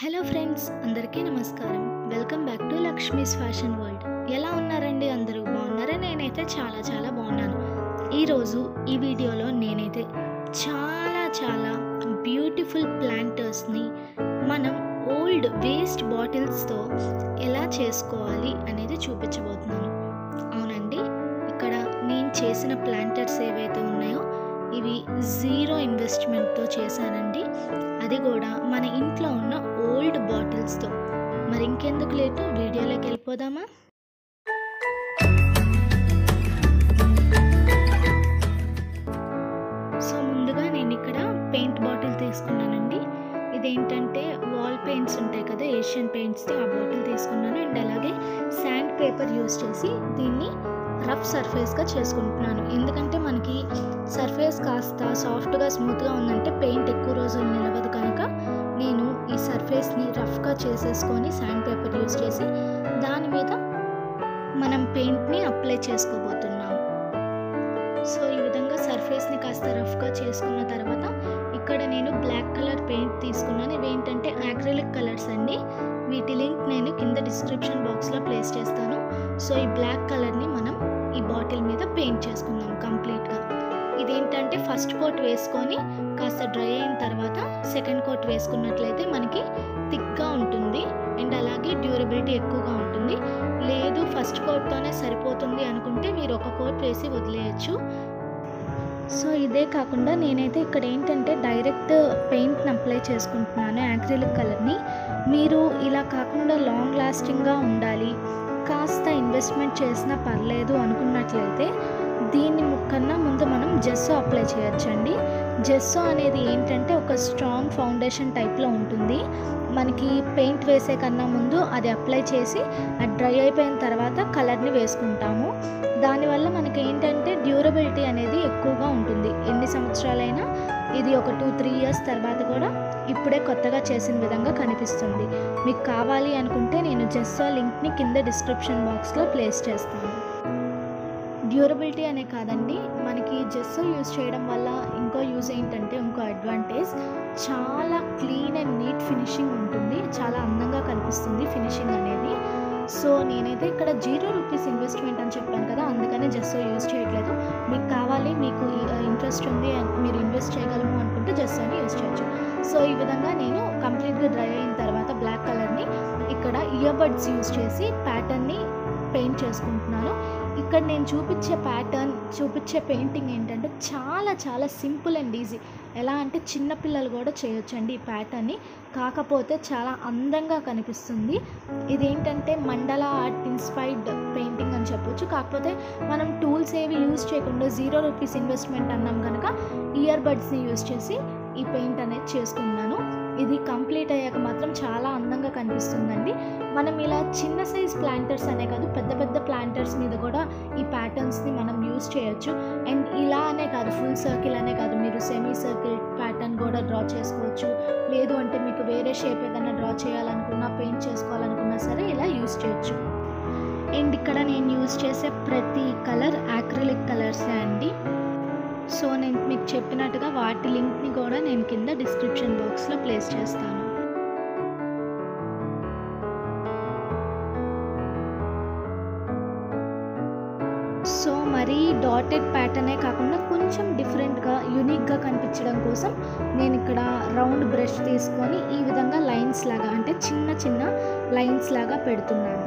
hello friends అందరికీ నమస్కారం welcome back to Lakshmi's fashion world ఎలా ఉన్నారండి అందరూ బాగున్నారా నేనైతే చాలా చాలా బాగున్నాను ఈరోజు ఈ వీడియోలో నేనైతే చాలా చాలా బ్యూటిఫుల్ ప్లాంటర్స్ని మనం ఓల్డ్ వేస్ట్ బాటిల్స్తో ఎలా చేసుకోవాలి అనేది చూపించబోతున్నాను అవునండి ఇక్కడ నేను చేసిన ప్లాంటర్స్ ఏవైతే ఉన్నాయో ఇవి జీరో ఇన్వెస్ట్మెంట్తో చేశానండి అది కూడా మన ఇంట్లో ఉన్న ఓల్డ్ బాటిల్స్తో మరి ఇంకెందుకు లేటు వీడియోలోకి వెళ్ళిపోదామా సో ముందుగా నేను ఇక్కడ పెయింట్ బాటిల్ తీసుకున్నానండి ఇదేంటంటే వాల్ పెయింట్స్ ఉంటాయి కదా ఏషియన్ పెయింట్స్తో ఆ బాటిల్ తీసుకున్నాను అండ్ అలాగే శాండ్ పేపర్ యూస్ చేసి దీన్ని రఫ్ సర్ఫేస్గా చేసుకుంటున్నాను ఎందుకంటే మనకి సర్ఫేస్ కాస్త సాఫ్ట్గా స్మూత్గా ఉందంటే పెయింట్ ఎక్కువ రోజులు నిలవదు కనుక నేను ఈ సర్ఫేస్ని రఫ్గా చేసేసుకొని శాండ్ పేపర్ యూస్ చేసి దాని మీద మనం పెయింట్ని అప్లై చేసుకోబోతున్నాం సో ఈ విధంగా సర్ఫేస్ని కాస్త రఫ్గా చేసుకున్న తర్వాత ఇక్కడ నేను బ్లాక్ కలర్ పెయింట్ తీసుకున్నాను ఇవి ఏంటంటే యాక్రిలిక్ కలర్స్ అండి వీటి లింక్ నేను కింద డిస్క్రిప్షన్ బాక్స్లో ప్లేస్ చేస్తాను సో ఈ బ్లాక్ కలర్ని మనం ఈ బాటిల్ మీద పెయింట్ చేసుకుందాం కంప్లీట్గా ఇదేంటంటే ఫస్ట్ కోట్ వేసుకొని కాస్త డ్రై అయిన తర్వాత సెకండ్ కోట్ వేసుకున్నట్లయితే మనకి థిక్గా ఉంటుంది అండ్ అలాగే డ్యూరబిలిటీ ఎక్కువగా ఉంటుంది లేదు ఫస్ట్ కోట్తోనే సరిపోతుంది అనుకుంటే మీరు ఒక కోట్ వేసి వదిలేయచ్చు సో ఇదే కాకుండా నేనైతే ఇక్కడ ఏంటంటే డైరెక్ట్ పెయింట్ని అప్లై చేసుకుంటున్నాను యాక్రిలిక్ కలర్ని మీరు ఇలా కాకుండా లాంగ్ లాస్టింగ్గా ఉండాలి కాస్త ఇన్వెస్ట్మెంట్ చేసినా పర్లేదు అనుకున్నట్లయితే దీన్ని కన్నా ముందు మనం జెస్సో అప్లై చేయొచ్చండి జెస్సో అనేది ఏంటంటే ఒక స్ట్రాంగ్ ఫౌండేషన్ టైప్లో ఉంటుంది మనకి పెయింట్ వేసే కన్నా ముందు అది అప్లై చేసి అది డ్రై అయిపోయిన తర్వాత కలర్ని వేసుకుంటాము దానివల్ల మనకి ఏంటంటే డ్యూరబిలిటీ అనేది ఎక్కువగా ఉంటుంది ఎన్ని సంవత్సరాలైనా ఇది ఒక టూ త్రీ ఇయర్స్ తర్వాత కూడా ఇప్పుడే కొత్తగా చేసిన విధంగా కనిపిస్తుంది మీకు కావాలి అనుకుంటే నేను జెస్సో లింక్ని కింద డిస్క్రిప్షన్ బాక్స్లో ప్లేస్ చేస్తాను డ్యూరబిలిటీ అనే కాదండి మనకి జెస్సో యూజ్ చేయడం వల్ల ఇంకో యూజ్ ఏంటంటే ఇంకో అడ్వాంటేజ్ చాలా క్లీన్ అండ్ నీట్ ఫినిషింగ్ ఉంటుంది చాలా అందంగా కనిపిస్తుంది ఫినిషింగ్ అనేది సో నేనైతే ఇక్కడ జీరో రూపీస్ ఇన్వెస్ట్మెంట్ అని చెప్పాను కదా అందుకనే జెస్సో యూజ్ చేయట్లేదు మీకు కావాలి మీకు ఇంట్రెస్ట్ ఉంది మీరు ఇన్వెస్ట్ చేయగలము అనుకుంటే జెస్సోని యూజ్ చేయొచ్చు సో ఈ విధంగా నేను కంప్లీట్గా డ్రై అయిన తర్వాత బ్లాక్ కలర్ని ఇక్కడ ఇయర్ బడ్స్ యూజ్ చేసి ప్యాటర్న్ని పెయింట్ చేసుకుంటున్నాను ఇక్కడ నేను చూపించే ప్యాటర్న్ చూపించే పెయింటింగ్ ఏంటంటే చాలా చాలా సింపుల్ అండ్ ఈజీ ఎలా అంటే చిన్నపిల్లలు కూడా చేయొచ్చండి ఈ ప్యాటర్న్ని కాకపోతే చాలా అందంగా కనిపిస్తుంది ఇదేంటంటే మండల ఆర్ట్ ఇన్స్పైర్డ్ పెయింటింగ్ అని చెప్పొచ్చు కాకపోతే మనం టూల్స్ ఏవి యూజ్ చేయకుండా జీరో రూపీస్ ఇన్వెస్ట్మెంట్ అన్నాం కనుక ఇయర్ బడ్స్ని యూజ్ చేసి ఈ పెయింట్ అనేది చేసుకున్నాను ఇది కంప్లీట్ అయ్యాక మాత్రం చాలా అందంగా కనిపిస్తుందండి మనం ఇలా చిన్న సైజ్ ప్లాంటర్స్ అనే కాదు పెద్ద పెద్ద ప్లాంటర్స్ మీద కూడా ఈ ప్యాటర్న్స్ని మనం యూస్ చేయొచ్చు అండ్ ఇలా అనే కాదు ఫుల్ సర్కిల్ అనే కాదు మీరు సెమీ సర్కిల్ ప్యాటర్న్ కూడా డ్రా చేసుకోవచ్చు లేదు అంటే మీకు వేరే షేప్ ఏదైనా డ్రా చేయాలనుకున్నా పెయింట్ చేసుకోవాలనుకున్నా సరే ఇలా యూస్ చేయొచ్చు అండ్ ఇక్కడ నేను యూస్ చేసే ప్రతి కలర్ యాక్రిలిక్ కలర్సే అండి సో నేను మీకు చెప్పినట్టుగా వాటి లింక్ని కూడా నేను కింద డిస్క్రిప్షన్ బాక్స్లో ప్లేస్ చేస్తాను సో మరీ డాటెడ్ ప్యాటర్నే కాకుండా కొంచెం డిఫరెంట్గా యూనిక్గా కనిపించడం కోసం నేను ఇక్కడ రౌండ్ బ్రష్ తీసుకొని ఈ విధంగా లైన్స్ లాగా అంటే చిన్న చిన్న లైన్స్ లాగా పెడుతున్నాను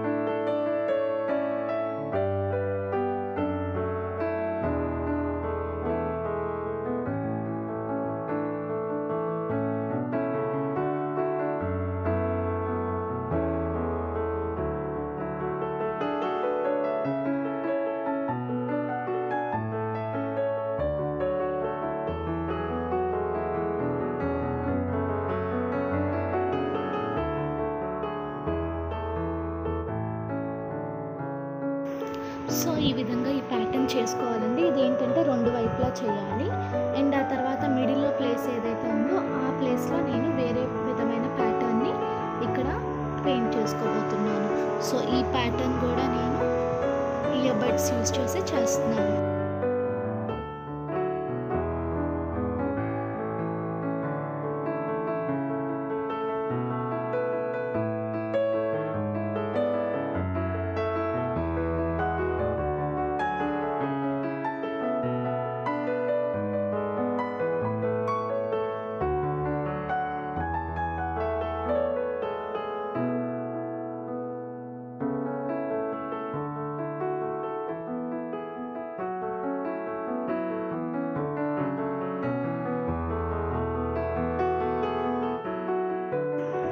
సో ఈ విధంగా ఈ ప్యాటర్న్ చేసుకోవాలండి ఇది ఏంటంటే రెండు వైపులా చేయాలి అండ్ ఆ తర్వాత మిడిల్లో ప్లేస్ ఏదైతే ఉందో ఆ ప్లేస్లో నేను వేరే విధమైన ప్యాటర్న్ని ఇక్కడ పెయింట్ చేసుకోబోతున్నాను సో ఈ ప్యాటర్న్ కూడా నేను ఇయర్ బడ్స్ యూజ్ చేసి చేస్తున్నాను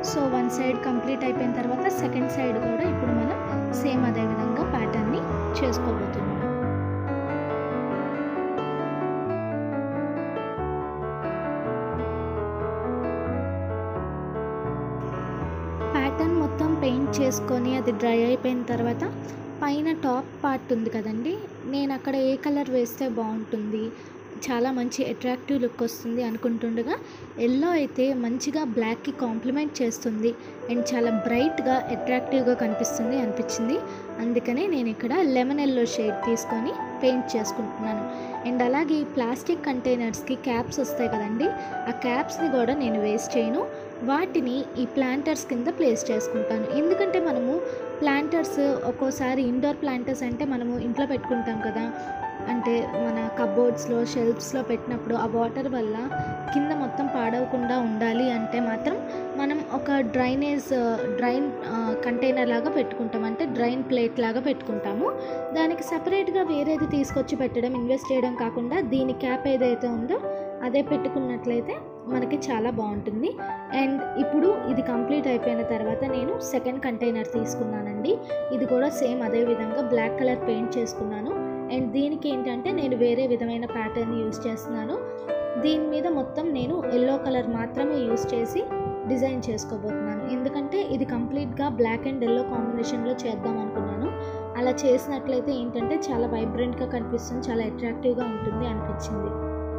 సో వన్ సైడ్ కంప్లీట్ అయిపోయిన తర్వాత సెకండ్ సైడ్ కూడా ఇప్పుడు మనం సేమ్ అదే విధంగా ప్యాటర్న్ని చేసుకోబోతున్నాం ప్యాటర్న్ మొత్తం పెయింట్ చేసుకొని అది డ్రై అయిపోయిన తర్వాత పైన టాప్ పార్ట్ ఉంది కదండి నేను అక్కడ ఏ కలర్ వేస్తే బాగుంటుంది చాలా మంచి అట్రాక్టివ్ లుక్ వస్తుంది అనుకుంటుండగా ఎల్లో అయితే మంచిగా బ్లాక్కి కాంప్లిమెంట్ చేస్తుంది అండ్ చాలా బ్రైట్గా అట్రాక్టివ్గా కనిపిస్తుంది అనిపించింది అందుకనే నేను ఇక్కడ లెమన్ ఎల్లో షేడ్ తీసుకొని పెయింట్ చేసుకుంటున్నాను అండ్ అలాగే ఈ ప్లాస్టిక్ కంటైనర్స్కి క్యాప్స్ వస్తాయి కదండి ఆ క్యాప్స్ని కూడా నేను వేస్ట్ చేయను వాటిని ఈ ప్లాంటర్స్ కింద ప్లేస్ చేసుకుంటాను ఎందుకంటే మనము ప్లాంటర్స్ ఒక్కోసారి ఇండోర్ ప్లాంటర్స్ అంటే మనము ఇంట్లో పెట్టుకుంటాం కదా అంటే మన కబోర్డ్స్లో షెల్ఫ్స్లో పెట్టినప్పుడు ఆ వాటర్ వల్ల కింద మొత్తం పాడవకుండా ఉండాలి అంటే మాత్రం మనం ఒక డ్రైనేజ్ డ్రైన్ కంటైనర్ లాగా పెట్టుకుంటాం అంటే డ్రైన్ ప్లేట్ లాగా పెట్టుకుంటాము దానికి సపరేట్గా వేరేది తీసుకొచ్చి పెట్టడం ఇన్వెస్ట్ చేయడం కాకుండా దీని క్యాప్ ఏదైతే ఉందో అదే పెట్టుకున్నట్లయితే మనకి చాలా బాగుంటుంది అండ్ ఇప్పుడు ఇది కంప్లీట్ అయిపోయిన తర్వాత నేను సెకండ్ కంటైనర్ తీసుకున్నానండి ఇది కూడా సేమ్ అదే విధంగా బ్లాక్ కలర్ పెయింట్ చేసుకున్నాను అండ్ దీనికి ఏంటంటే నేను వేరే విధమైన ప్యాటర్న్ యూస్ చేస్తున్నాను దీని మీద మొత్తం నేను ఎల్లో కలర్ మాత్రమే యూస్ చేసి డిజైన్ చేసుకోబోతున్నాను ఎందుకంటే ఇది కంప్లీట్గా బ్లాక్ అండ్ ఎల్లో కాంబినేషన్లో చేద్దాం అనుకున్నాను అలా చేసినట్లయితే ఏంటంటే చాలా వైబ్రెంట్గా కనిపిస్తుంది చాలా అట్రాక్టివ్గా ఉంటుంది అనిపించింది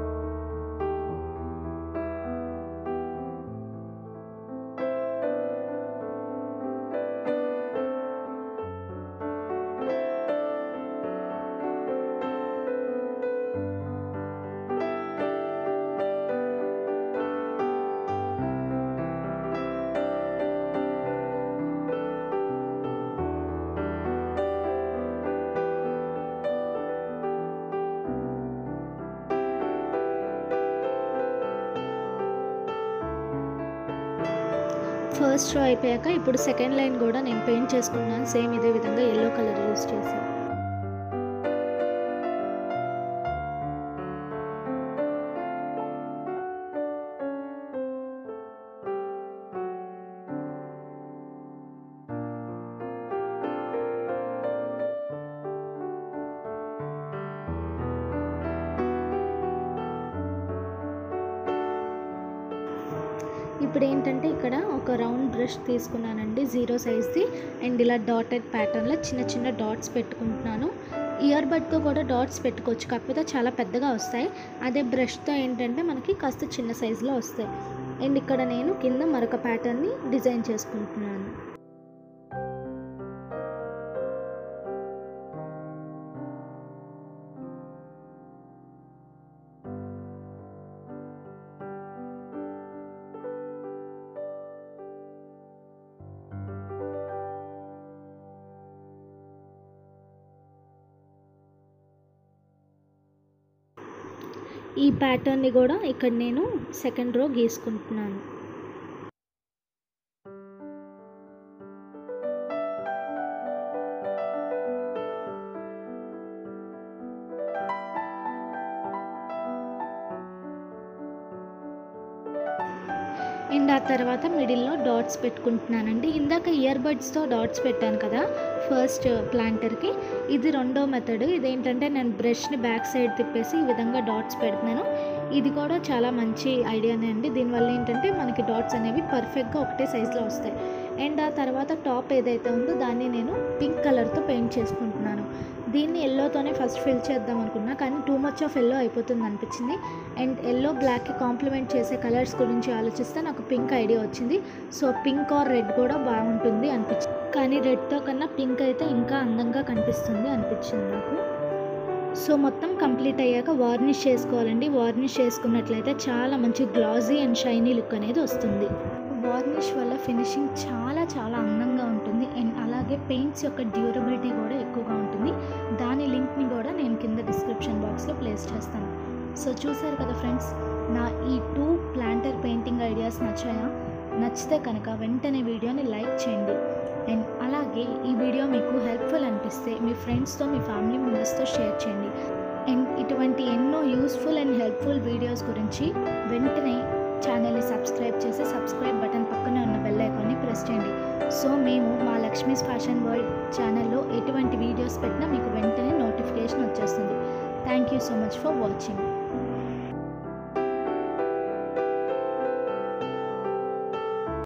ఫస్ట్ రో అయిపోయాక ఇప్పుడు సెకండ్ లైన్ కూడా నేను పెయింట్ చేసుకున్నాను సేమ్ ఇదే విధంగా ఎల్లో కలర్ యూస్ చేసి ఇప్పుడు ఏంటంటే ఇక్కడ ఒక రౌండ్ బ్రష్ తీసుకున్నానండి జీరో సైజ్ది అండ్ ఇలా డాటెడ్ ప్యాటర్న్లో చిన్న చిన్న డాట్స్ పెట్టుకుంటున్నాను ఇయర్ బడ్తో కూడా డాట్స్ పెట్టుకోవచ్చు కాకపోతే చాలా పెద్దగా వస్తాయి అదే బ్రష్తో ఏంటంటే మనకి కాస్త చిన్న సైజులో వస్తాయి అండ్ ఇక్కడ నేను కింద మరొక ప్యాటర్న్ని డిజైన్ చేసుకుంటున్నాను ఈ ప్యాటర్న్ని కూడా ఇక్కడ నేను సెకండ్ రో గీసుకుంటున్నాను అండ్ ఆ తర్వాత మిడిల్లో డాట్స్ పెట్టుకుంటున్నానండి ఇందాక ఇయర్ బడ్స్తో డాట్స్ పెట్టాను కదా ఫస్ట్ ప్లాంటర్కి ఇది రెండో మెథడ్ ఇదేంటంటే నేను బ్రష్ని బ్యాక్ సైడ్ తిప్పేసి ఈ విధంగా డాట్స్ పెడుతున్నాను ఇది కూడా చాలా మంచి ఐడియానే అండి దీనివల్ల ఏంటంటే మనకి డాట్స్ అనేవి పర్ఫెక్ట్గా ఒకటే సైజులో వస్తాయి అండ్ ఆ తర్వాత టాప్ ఏదైతే ఉందో దాన్ని నేను పింక్ కలర్తో పెయింట్ చేసుకుంటున్నాను దీన్ని ఎల్లోతోనే ఫస్ట్ ఫిల్ చేద్దాం అనుకున్నా కానీ టూ మచ్ ఆఫ్ ఎల్లో అయిపోతుంది అనిపించింది అండ్ ఎల్లో బ్లాక్కి కాంప్లిమెంట్ చేసే కలర్స్ గురించి ఆలోచిస్తే నాకు పింక్ ఐడియా వచ్చింది సో పింక్ ఆర్ రెడ్ కూడా బాగుంటుంది అనిపించింది కానీ రెడ్తో కన్నా పింక్ అయితే ఇంకా అందంగా కనిపిస్తుంది అనిపించింది నాకు సో మొత్తం కంప్లీట్ అయ్యాక వార్నిష్ చేసుకోవాలండి వార్నిష్ చేసుకున్నట్లయితే చాలా మంచి గ్లాజీ అండ్ షైనీ లుక్ అనేది వస్తుంది వార్నిష్ వల్ల ఫినిషింగ్ చాలా చాలా అందంగా ఉంటుంది అండ్ అలాగే పెయింట్స్ యొక్క డ్యూరబిలిటీ కూడా ఎక్కువగా ఉంటుంది దాని లింక్ని కూడా నేను కింద డిస్క్రిప్షన్ బాక్స్లో ప్లేస్ చేస్తాను సో చూసారు కదా ఫ్రెండ్స్ నా ఈ టూ ప్లాంటర్ పెయింటింగ్ ఐడియాస్ నచ్చాయా నచ్చితే కనుక వెంటనే వీడియోని లైక్ చేయండి అండ్ అలాగే ఈ వీడియో మీకు హెల్ప్ఫుల్ అనిపిస్తే మీ ఫ్రెండ్స్తో మీ ఫ్యామిలీ మెంబర్స్తో షేర్ చేయండి అండ్ ఇటువంటి ఎన్నో యూస్ఫుల్ అండ్ హెల్ప్ఫుల్ వీడియోస్ గురించి వెంటనే ఛానల్ని సబ్స్క్రైబ్ చేసి సబ్స్క్రైబ్ బటన్ పక్కనే ఉన్న బెల్ ఐకాన్ని ప్రెస్ చేయండి సో మేము మా లక్ష్మీస్ ఫ్యాషన్ వరల్డ్ ఛానల్లో ఎటువంటి వీడియోస్ పెట్టినా మీకు వెంటనే నోటిఫికేషన్ వచ్చేస్తుంది thank you so much for watching